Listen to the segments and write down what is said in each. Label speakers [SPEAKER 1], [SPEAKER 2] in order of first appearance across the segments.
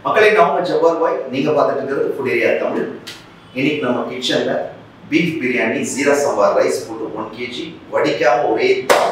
[SPEAKER 1] மக்களை நான் உங்க ஜப்பார் பாய் நீங்க பார்த்துட்டு இருக்கிறது ஃபுட் ஏரியா தமிழ் இன்னைக்கு நம்ம கிச்சன்ல பீஃப் பிரியாணி ஜீரா சம்பார் ரைஸ் போட்டு ஒன் கேஜி வடிக்காம ஒரே தாள்.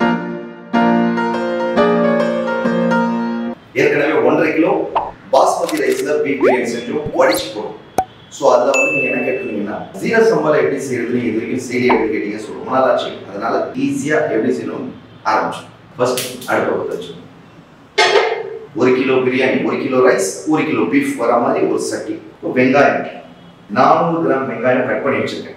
[SPEAKER 1] ஏற்கனவே ஒன்றரை கிலோ பாஸ்மதி ரைஸ்ல பீஃப் பிரியாணி செஞ்சோம் வடிச்சு போடும் ஸோ அதில் வந்து நீங்கள் என்ன கேட்டிருந்தீங்கன்னா ஜீரா சம்பால் எப்படி செய்யறது நீங்கள் இது வரைக்கும் செய்தி எப்படி கேட்டீங்க ஸோ ரொம்ப நாள் ஆச்சு அதனால ஈஸியாக எப்படி செய்யணும் ஆரம்பிச்சோம் ஃபர்ஸ்ட் அடுப்பை பற்ற வச்சோம் ஒரு கிலோ பிரியாணி ஒரு கிலோ ரைஸ் ஒரு கிலோ பீஃப் வர மாதிரி ஒரு சட்டி இப்போ வெங்காயம் நானூறு கிராம் வெங்காயம் கட் பண்ணி வச்சிருக்கேன்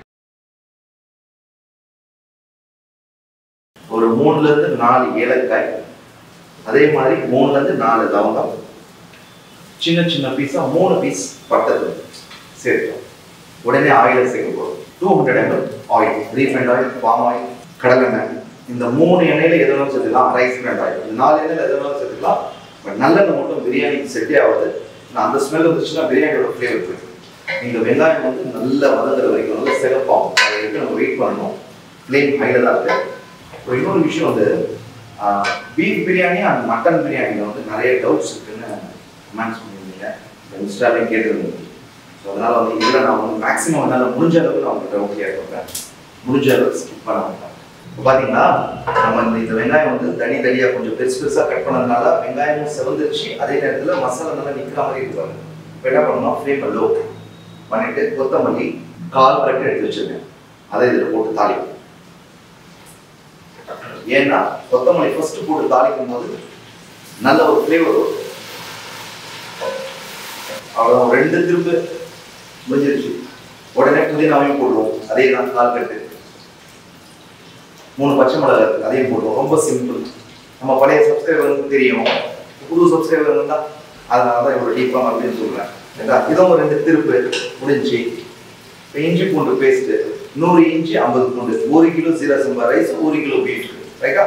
[SPEAKER 1] ஒரு மூணுல இருந்து நாலு ஏலக்காய் அதே மாதிரி மூணுல இருந்து நாலு லவங்கம் சின்ன சின்ன பீஸா மூணு பீஸ் பட்டது சேர்த்தோம் உடனே ஆயிலை சேர்க்க போகிறோம் two hundred ML oil refined oil palm oil கடலெண்ணெய் இந்த மூணு எண்ணெயில எது வேணாலும் சேர்த்துக்கலாம் ரைஸ் பிராண்ட் ஆயில் இந்த நாலு எண்ணெயில எது வேணாலும் சேர்த்துக்கலாம் பட் நல்லெண்ணெய் மட்டும் பிரியாணிக்கு செட்டே ஆகாது நான் அந்த ஸ்மெல் வந்துச்சுன்னா பிரியாணியோட ஃப்ளேவர் போயிடும் இந்த வெங்காயம் வந்து நல்லா வதங்குற வரைக்கும் நல்லா சிறப்பாகும் அதை வரைக்கும் நம்ம வெயிட் பண்ணணும் ஃப்ளேம் ஹையில் தான் இருக்கு அப்புறம் இன்னொரு விஷயம் வந்து பீஃப் பிரியாணி அண்ட் மட்டன் பிரியாணியில் வந்து நிறைய டவுட்ஸ் இருக்குன்னு கமெண்ட்ஸ் பண்ணியிருந்தீங்க இன்ஸ்டாலையும் கேட்டிருந்தீங்க ஸோ அதனால் வந்து இதில் நான் வந்து மேக்ஸிமம் என்னால் முடிஞ்ச அளவுக்கு நான் உங்கள்கிட்ட ஓகே இருப்பேன் முடிஞ்ச அளவுக்கு ஸ்கிப் பண்ண மாட்டேன் இப்போ பார்த்தீங்கன்னா நம்ம இந்த இந்த வெங்காயம் வந்து தனி தனியாக கொஞ்சம் பெருசு பெருசாக கட் பண்ணதுனால வெங்காயமும் செவந்துருச்சு அதே நேரத்தில் மசாலா நல்லா நிற்கிற மாதிரி இருப்பாங்க இப்போ என்ன பண்ணணும் ஃப்ளேம் லோ பண்ணிட்டு கொத்தமல்லி கால் கட்டு எடுத்து வச்சிருக்கேன் அதை இதில் போட்டு தாளிக்கும் ஏன்னா கொத்தமல்லி ஃபர்ஸ்ட் போட்டு தாளிக்கும் போது நல்ல ஒரு ஃப்ளேவர் வரும் அவ்வளோ ரெண்டு திருப்பு முடிஞ்சிருச்சு உடனே புதினாவையும் போடுவோம் அதே தான் கால் கட்டு மூணு பச்சை மிளகா இருக்கு அதையும் போடுவோம் ரொம்ப சிம்பிள் நம்ம பழைய சப்ஸ்கிரைபருக்கு தெரியும் புது சப்ஸ்கிரைபர் இருந்தா அதனால தான் இவ்வளோ டீப்பாக அப்படின்னு சொல்கிறேன் ஏதா இதுவும் ரெண்டு திருப்பு முடிஞ்சு இப்போ இஞ்சி பூண்டு பேஸ்ட் நூறு இஞ்சி ஐம்பது பூண்டு ஒரு கிலோ சீரா சம்பா ரைஸ் ஒரு கிலோ பீஃப் ரைட்டா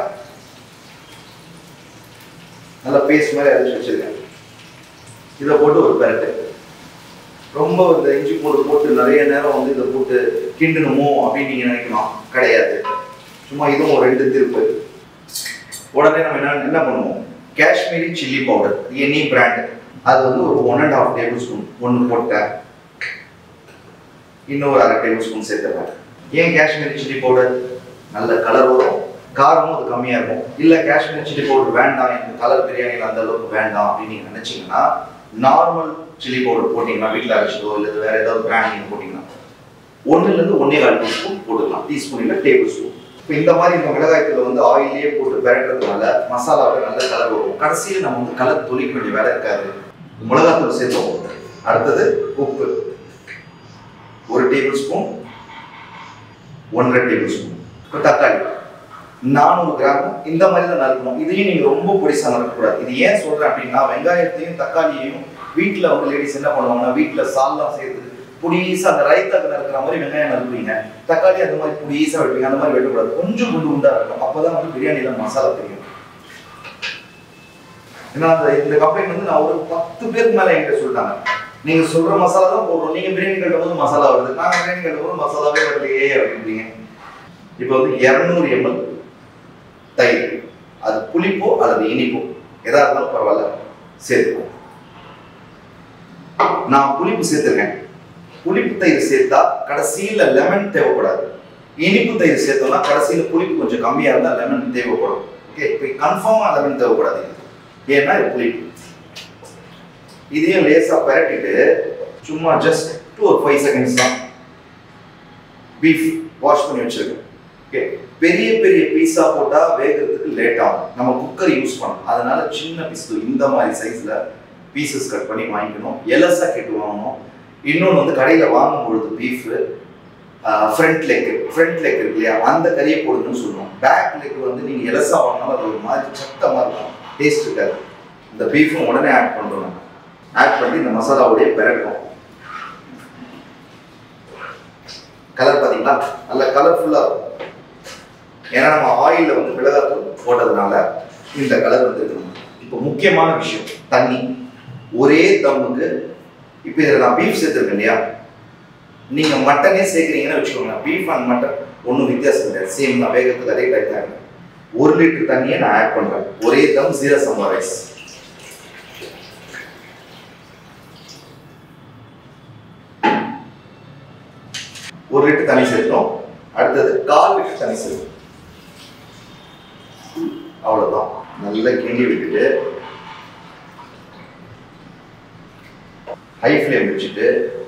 [SPEAKER 1] நல்லா பேஸ்ட் மாதிரி அரைச்சி வச்சிருக்கேன் இதை போட்டு ஒரு பெரட்டு ரொம்ப இந்த இஞ்சி பூண்டு போட்டு நிறைய நேரம் வந்து இதை போட்டு கிண்டணுமோ அப்படின்னு நீங்க நினைக்கலாம் கிடையாது சும்மா இதுவும் ஒரு ரெண்டு திருப்பு உடனே நம்ம என்ன என்ன பண்ணுவோம் Kashmiri chilli powder any brand அது வந்து ஒரு one and half tablespoon ஒன்று போட்டேன் இன்னொரு அரை டேபிள் ஸ்பூன் சேர்த்துறேன் ஏன் காஷ்மீரி சில்லி பவுடர் நல்ல கலர் வரும் காரமும் அது கம்மியாக இருக்கும் இல்லை காஷ்மீரி சில்லி பவுடர் வேண்டாம் எனக்கு கலர் பிரியாணியில் அந்த அளவுக்கு வேண்டாம் அப்படின்னு நீங்கள் நினச்சிங்கன்னா நார்மல் சில்லி பவுடர் போட்டிங்கன்னா வீட்டில் அரைச்சதோ இல்லை வேற ஏதாவது பிராண்ட் நீங்கள் போட்டிங்கன்னா ஒன்றுலேருந்து ஒன்றே கால் டீஸ்பூன் போட்டுக்கலாம் டீஸ்பூன் இல்லை டேபிள் ஸ்பூன் இப்போ இந்த மாதிரி இந்த மிளகாயத்தில் வந்து ஆயிலே போட்டு பெரட்டுறதுனால மசாலாவில் நல்ல கலர் வரும் கடைசியில் நம்ம வந்து கலர் தொளிக்க வேண்டிய வேலை இருக்காது மிளகாத்தூள் சேர்த்தோம் அடுத்தது உப்பு ஒரு டேபிள் ஸ்பூன் ஒன்றரை டேபிள் ஸ்பூன் இப்போ தக்காளி நானூறு கிராம் இந்த மாதிரி தான் நறுக்கணும் இதையும் நீங்க ரொம்ப பொடிசா நறுக்கக்கூடாது இது ஏன் சொல்றேன் அப்படின்னா வெங்காயத்தையும் தக்காளியையும் வீட்டில் வந்து லேடிஸ் என்ன பண்ணுவாங்கன்னா வீட்டில் சால்லாம் சேர்த்து புடிசா அந்த ரைத்தாக்கு நறுக்கிற மாதிரி வெங்காயம் நறுக்குவீங்க தக்காளி அந்த மாதிரி புடிசா வெட்டுவீங்க அந்த மாதிரி வெட்டக்கூடாது கொஞ்சம் குண்டு குண்டா இருக்கும் அப்பதான் வந்து பிரியாணியில மசாலா தெரியும் ஏன்னா அந்த இந்த கம்ப்ளைண்ட் வந்து நான் ஒரு பத்து பேருக்கு மேல என்கிட்ட சொல்லிட்டாங்க நீங்க சொல்ற மசாலா தான் போடுறோம் நீங்க பிரியாணி கட்டும் போது மசாலா வருது நாங்க பிரியாணி கட்டும் போது மசாலாவே வரலையே அப்படின்றீங்க இப்போ வந்து இரநூறு எம்எல் தயிர் அது புளிப்போ அல்லது இனிப்போ எதா இருந்தாலும் பரவாயில்ல சேர்த்துக்கோ நான் புளிப்பு சேர்த்துருக்கேன் புளிப்பு தயிர் சேர்த்தா கடைசியில் லெமன் தேவைப்படாது இனிப்பு தயிர் சேர்த்தோம்னா கடைசியில் புளிப்பு கொஞ்சம் கம்மியாக இருந்தால் லெமன் தேவைப்படும் ஓகே இப்போ கன்ஃபார்மாக லெமன் தேவைப்படாது இது ஏன்னா இது புளிப்பு இதையும் லேசாக பரட்டிட்டு சும்மா ஜஸ்ட் டூ ஒரு ஃபைவ் செகண்ட்ஸ் தான் பீஃப் வாஷ் பண்ணி வச்சிருக்கேன் ஓகே பெரிய பெரிய பீஸா போட்டா வேகிறதுக்கு லேட் ஆகும் நம்ம குக்கர் யூஸ் பண்ணணும் அதனால சின்ன பீஸ் இந்த மாதிரி சைஸ்ல பீசஸ் கட் பண்ணி வாங்கிக்கணும் எலசா கேட்டு வாங்கணும் இன்னொன்று வந்து கடையில் வாங்கும் பொழுது beef front leg front leg இருக்கு இல்லையா அந்த கறியை போடுங்கன்னு சொல்லணும் பேக் லெக் வந்து நீங்கள் எலசா வாங்கினாலும் அது ஒரு மாதிரி சத்தமாக இருக்கும் டேஸ்ட் இருக்காது இந்த பீஃபும் உடனே ஆட் பண்ணுறோம் ஆட் பண்ணி இந்த மசாலாவோடய பிறக்கும் கலர் பார்த்தீங்களா நல்ல கலர்ஃபுல்லாக இருக்கும் ஏன்னா நம்ம ஆயிலில் வந்து மிளகாத்தூள் போட்டதுனால இந்த கலர் வந்துருக்கு இப்போ முக்கியமான விஷயம் தண்ணி ஒரே தம்முக்கு இப்போ இதில் நான் பீஃப் சேர்த்துருக்கேன் இல்லையா நீங்கள் மட்டனே சேர்க்குறீங்கன்னு வச்சுக்கோங்க பீஃப் அண்ட் மட்டன் ஒன்றும் வித்தியாசம் கிடையாது சேம் தான் வேகத்துக்கு அதே டைப் தான் இருக்கு. ஒரு லிட்டர் தண்ணியை நான் ஆட் பண்ணுறேன் ஒரே தம் ஜீரா சம்பா ரைஸ் ஒரு லிட்டர் தண்ணி சேர்த்தோம் அடுத்தது கால் லிட்டர் தண்ணி சேர்த்தோம் அவ்வளவுதான் நல்லா கிண்டி விட்டுட்டு ஹை ஃப்ளேம் வச்சுட்டு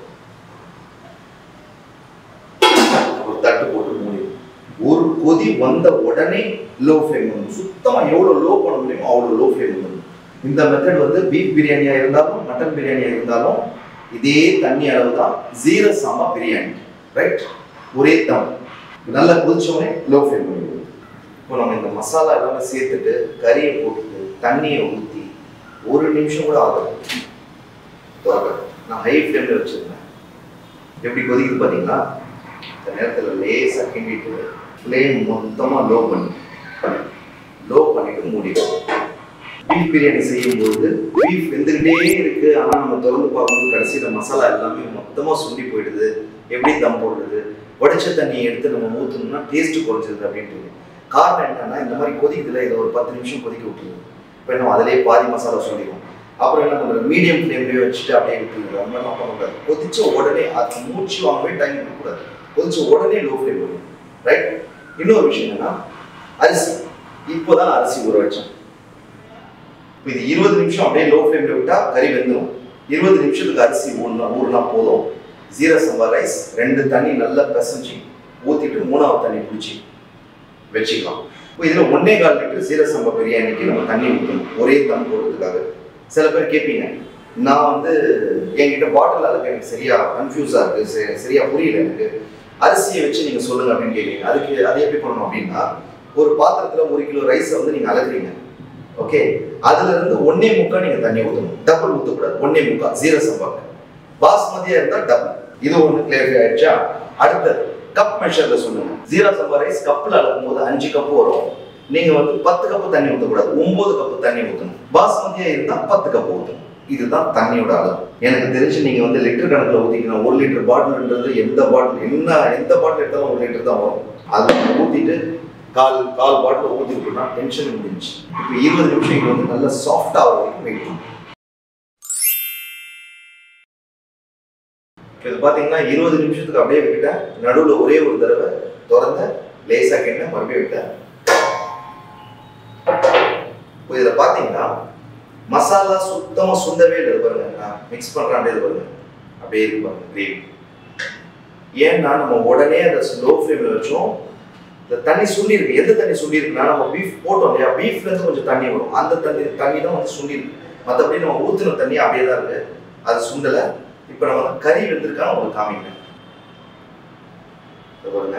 [SPEAKER 1] ஒரு தட்டு போட்டு மூடி ஒரு கொதி வந்த உடனே லோ ஃப்ளேம் பண்ணணும் சுத்தமா எவ்வளவு லோ பண்ண முடியுமோ அவ்வளவு லோ ஃப்ளேம் பண்ணணும் இந்த மெத்தட் வந்து பீஃப் பிரியாணியா இருந்தாலும் மட்டன் பிரியாணியா இருந்தாலும் இதே தண்ணி அளவு தான் ஜீரோ சாமா பிரியாணி ரைட் ஒரே தம் நல்லா கொதிச்ச உடனே லோ ஃப்ளேம் பண்ணிடுவோம் இப்போ நம்ம இந்த மசாலா எல்லாமே சேர்த்துட்டு கறியை போட்டுட்டு தண்ணியை ஊற்றி ஒரு நிமிஷம் கூட ஆகல திறக்கல. நான் ஹை ஃப்ளேமில் வச்சிருந்தேன் எப்படி கொதிக்குது பார்த்தீங்களா இந்த நேரத்தில் லேசாக கிண்டிட்டு ஃப்ளேம் மொத்தமாக லோ பண்ணி லோ பண்ணிட்டு மூடிடும் பீஃப் பிரியாணி செய்யும்போது பீஃப் வெந்துக்கிட்டே இருக்கு ஆனால் நம்ம திறந்து பார்க்கும்போது கடைசியில் மசாலா எல்லாமே மொத்தமாக சுண்டி போயிடுது எப்படி தம் போடுறது உடைச்ச தண்ணியை எடுத்து நம்ம ஊற்றணும்னா டேஸ்ட் குறைஞ்சிருது அப்படின்ட்டு காரணம் என்னன்னா இந்த மாதிரி கொதிக்குதுல இதை ஒரு பத்து நிமிஷம் கொதிக்க விட்டுருது இப்போ என்ன அதிலே பாதி மசாலா சொல்லிடும் அப்புறம் என்ன பண்ணுறது மீடியம் ஃப்ளேம்லேயே வச்சுட்டு அப்படியே விட்டுருது அந்த மாதிரிலாம் பண்ணக்கூடாது கொதிச்ச உடனே அது மூச்சு வாங்கவே டைம் இருக்கக்கூடாது கொதிச்ச உடனே லோ ஃப்ளேம் பண்ணணும் ரைட் இன்னொரு விஷயம் என்னன்னா அரிசி இப்போதான் நான் அரிசி ஊற வச்சேன் இப்போ இது இருபது நிமிஷம் அப்படியே லோ ஃப்ளேமில் விட்டா கறி வெந்துடும் இருபது நிமிஷத்துக்கு அரிசி ஊறினா ஊறினா போதும் ஜீரா சம்பா ரைஸ் ரெண்டு தண்ணி நல்லா பிசைஞ்சு ஊற்றிட்டு மூணாவது தண்ணி பிடிச்சி வச்சுக்கலாம் இப்போ இதில் ஒன்னே கால் லிட்டர் சீரக சம்பா பிரியாணிக்கு நம்ம தண்ணி ஊற்றணும் ஒரே தம் போடுறதுக்காக சில பேர் கேட்பீங்க நான் வந்து என்கிட்ட பாட்டில் அளவுக்கு எனக்கு சரியா கன்ஃபியூஸாக இருக்கு சரி- சரியா புரியல எனக்கு அரிசியை வச்சு நீங்கள் சொல்லுங்க அப்படின்னு கேட்குறீங்க அதுக்கு அதை எப்படி பண்ணணும் அப்படின்னா ஒரு பாத்திரத்தில் ஒரு கிலோ ரைஸை வந்து நீங்கள் அளக்குறீங்க ஓகே அதுல இருந்து ஒன்னே முக்கா நீங்க தண்ணி ஊற்றணும் டபுள் ஊற்றக்கூடாது ஒன்னே முக்கா ஜீரோ சம்பாக்கு பாஸ்மதியா இருந்தா டபுள் இது ஒன்று கிளியர் ஆயிடுச்சா அடுத்தது கப் மெஷர்ல சொல்லுங்க ஜீரா சம்பா ரைஸ் கப்ல அளக்கும் போது அஞ்சு கப் வரும் நீங்க வந்து பத்து கப்பு தண்ணி ஊற்றக்கூடாது ஒன்பது கப்பு தண்ணி ஊற்றணும் பாஸ்மதியா இருந்தா பத்து கப் ஊற்றணும் இதுதான் தண்ணியோட அளவு எனக்கு தெரிஞ்சு நீங்க வந்து லிட்டர் கணக்குல ஊத்திக்கணும் ஒரு லிட்டர் பாட்டில்ன்றது எந்த பாட்டில் என்ன எந்த பாட்டில் எடுத்தாலும் ஒரு லிட்டர் தான் வரும் அதை ஊத்திட்டு கால் கால் பாட்டில் ஊற்றிட்டோம்னா டென்ஷன் முடிஞ்சு இப்போ இருபது நிமிஷம் இது வந்து நல்லா சாஃப்ட் ஆகிற வரைக்கும் வெயிட் பண்ணும் இது பார்த்தீங்கன்னா இருபது நிமிஷத்துக்கு அப்படியே விட்டுட்டேன் நடுவில் ஒரே ஒரு தடவை திறந்த லேசாக கிண்ண மறுபடியும் விட்டேன் இப்போ இதில் பார்த்தீங்கன்னா மசாலா சுத்தமாக சுண்டவே இல்லை இது பாருங்க நான் மிக்ஸ் பண்ணுறேன் அப்படியே இது பாருங்க அப்படியே இருக்கு பாருங்க கிரேவி ஏன்னா நம்ம உடனே அதை ஸ்லோ ஃப்ளேமில் வச்சோம் இந்த தண்ணி சுண்டி இருக்கு எந்த தண்ணி சுண்டி இருக்குன்னா நம்ம பீஃப் போட்டோம் இல்லையா பீஃப்ல இருந்து கொஞ்சம் தண்ணி வரும் அந்த தண்ணி தண்ணி தான் வந்து சுண்டி இருக்கு மற்றபடி நம்ம ஊத்துன தண்ணி அப்படியே தான் இருக்கு அது சுண்டல இப்போ நம்ம வந்து கறி வெந்திருக்கான்னு உங்களுக்கு காமிக்கிறேன் இதை பாருங்க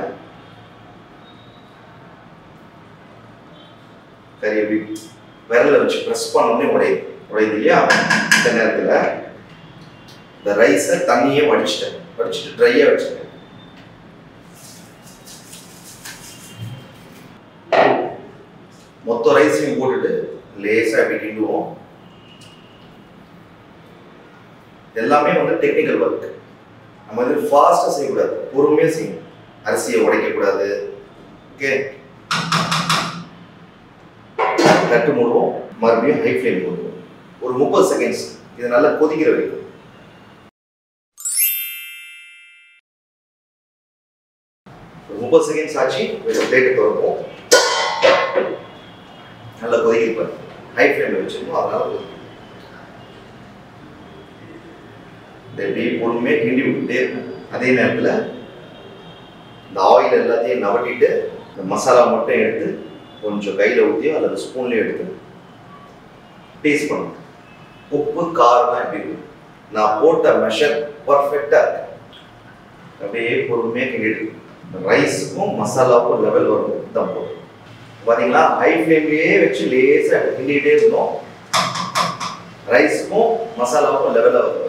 [SPEAKER 1] கறி எப்படி விரல வச்சு ப்ரெஸ் பண்ணோடனே உடையுது உடையுது இல்லையா இந்த நேரத்தில் இந்த ரைஸை தண்ணியே வடிச்சிட்டேன் வடிச்சிட்டு ட்ரையாக வச்சுட்டேன் மொத்த ரைஸையும் போட்டுட்டு லேசாக அப்படி கிண்டுவோம் எல்லாமே வந்து டெக்னிக்கல் ஒர்க் நம்ம வந்து ஃபாஸ்ட்டாக செய்யக்கூடாது பொறுமையாக செய்யணும் அரிசியை உடைக்கக்கூடாது ஓகே தட்டு மூடுவோம் மறுபடியும் ஹை ஃப்ளேம் போடுவோம் ஒரு முப்பது செகண்ட்ஸ் இது நல்லா கொதிக்கிற வரைக்கும் ஒரு முப்பது செகண்ட்ஸ் ஆச்சு பிளேட்டு திறப்போம் நல்லா கொதிக்குது பாருங்க ஹை ஃப்ளேமில் வச்சிருக்கோம் அதனால கொதிக்கும் இந்த இப்படி பொறுமையாக கிண்டி விட்டுட்டே இருக்கும் அதே நேரத்தில் இந்த ஆயில் எல்லாத்தையும் நவட்டிட்டு இந்த மசாலா மட்டும் எடுத்து கொஞ்சம் கையில் ஊற்றியோ அல்லது ஸ்பூன்லேயோ எடுத்து டேஸ்ட் பண்ணணும் உப்பு காரம் எப்படி இருக்கு நான் போட்ட மெஷர் பர்ஃபெக்டாக இருக்கு அப்படியே பொறுமையாக கிண்டிட்டு ரைஸுக்கும் மசாலாவுக்கும் லெவல் வரும் தான் போதும் பார்த்தீங்களா ஹை ஃப்ளேம்லேயே வச்சு லேசாக கிண்டிகிட்டே இருந்தோம் ரைஸுக்கும் மசாலாவுக்கும் லெவலில் வரும்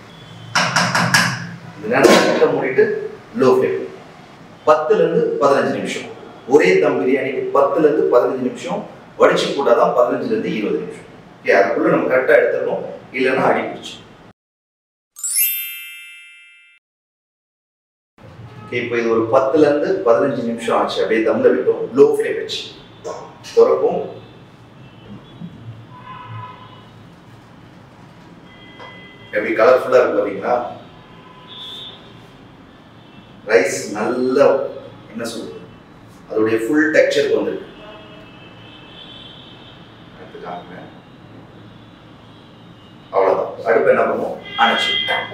[SPEAKER 1] இந்த நேரத்தில் கிட்ட மூடிட்டு லோ ஃப்ளேம் பத்துலேருந்து பதினஞ்சு நிமிஷம் ஒரே தம் பிரியாணிக்கு பத்துலேருந்து பதினஞ்சு நிமிஷம் வடிச்சு போட்டால் தான் பதினஞ்சுலேருந்து இருபது நிமிஷம் ஓகே அதுக்குள்ளே நம்ம கரெக்டாக எடுத்துடணும் இல்லைன்னா அடி பிடிச்சு இப்போ இது ஒரு பத்துலேருந்து பதினஞ்சு நிமிஷம் ஆச்சு அப்படியே தம்ல விட்டோம் லோ ஃப்ளேம் வச்சு திறக்கும் எப்படி கலர்ஃபுல்லாக இருக்கு பார்த்தீங்களா ரைஸ் நல்ல என்ன சொல்றது அதோடைய ஃபுல் டெக்ஸ்சருக்கு வந்துருக்கு எடுத்துக்காங்க அவ்வளோதான் அடுப்பு என்ன பண்ணுவோம் அணைச்சு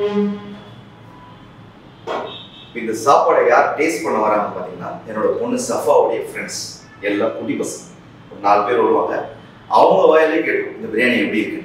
[SPEAKER 1] இந்த சாப்பாடை யார் டேஸ்ட் பண்ண வராங்க பார்த்தீங்கன்னா என்னோட பொண்ணு சஃபாவுடைய ஃப்ரெண்ட்ஸ் எல்லாம் குட்டி பசங்க ஒரு நாலு பேர் வருவாங்க அவங்க வாயிலே கேட்கும் இந்த பிரியாணி எப்படி இருக்கு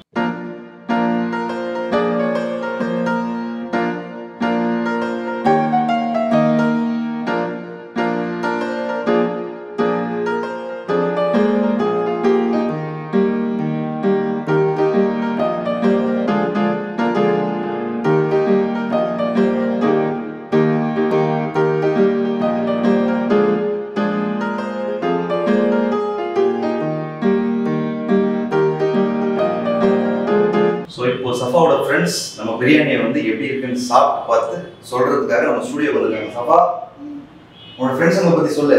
[SPEAKER 1] ஸோ இப்போ சஃபாவோட ஃப்ரெண்ட்ஸ் நம்ம பிரியாணியை வந்து எப்படி இருக்குன்னு சாப்பிட்டு பார்த்து சொல்றதுக்காக நம்ம ஸ்டூடியோ வந்திருக்காங்க சஃபா உன்னோட ஃப்ரெண்ட்ஸுங்களை பத்தி சொல்லு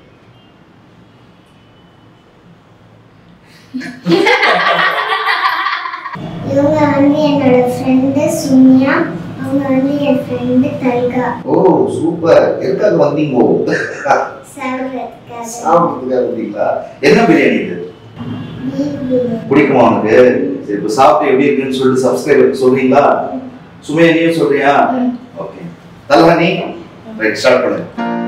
[SPEAKER 2] இவங்க வந்து என்னோட ஃப்ரெண்டு சுமியா அவங்க வந்து என் ஃப்ரெண்டு தல்கா
[SPEAKER 1] ஓ சூப்பர் எதுக்காக வந்தீங்கோ
[SPEAKER 2] சாப்பிட்றதுக்காக
[SPEAKER 1] சாப்பிட்றதுக்காக வந்தீங்களா என்ன பிரியாணி இது
[SPEAKER 2] பீஃப் பிரியாணி
[SPEAKER 1] பிடிக்குமா உனக்கு சரி இப்போ சாப்பிட்டு எப்படி இருக்குன்னு சொல்லிட்டு சப்ஸ்கிரைபருக்கு சொல்றீங்களா சுமையா நீயும் சொல்றியா
[SPEAKER 2] ம்.
[SPEAKER 1] ஓகே தலவா நீ ரைட் ஸ்டார்ட் பண்ணு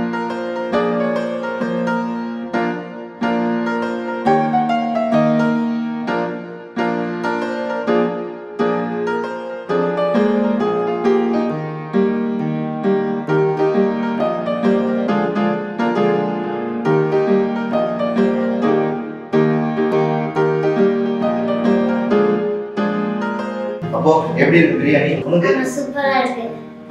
[SPEAKER 1] அப்போ எப்படி இருக்கு பிரியாணி உனக்கு
[SPEAKER 2] ஆமா சூப்பரா இருக்கு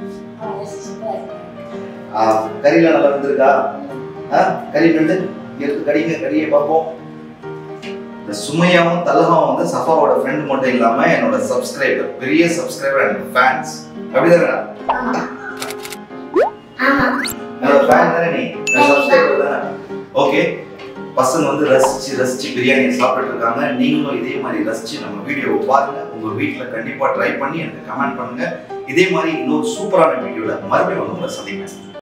[SPEAKER 1] ஆ, கறிலாம் நல்லா வந்திருக்கா ஆ, கறி வந்து எடுத்து கடிங்க கறியை பார்ப்போம் இந்த சுமையாவும் தலகாவும் வந்து சஃபாவோட ஃப்ரெண்ட் மட்டும் இல்லாம என்னோட சப்ஸ்கிரைபர் பெரிய சப்ஸ்கிரைபர் அண்ட் ஃபேன்ஸ் அப்படிதானே
[SPEAKER 2] ஆமா ஆமா
[SPEAKER 1] என்னோட ஃபேன் தானே நீ சப்ஸ்கிரைபர் தானே ஓகே பசங்க வந்து ரசிச்சு ரசிச்சு பிரியாணி சாப்பிட்டுட்டு இருக்காங்க நீங்களும் இதே மாதிரி ரசிச்சு நம்ம வீடியோவை பாருங்க உங்க வீட்ல கண்டிப்பா ட்ரை பண்ணி எனக்கு கமெண்ட் பண்ணுங்க இதே மாதிரி இன்னொரு சூப்பரான வீடியோல மறுபடியும் வந்து உங்களை சந்திப்பேன்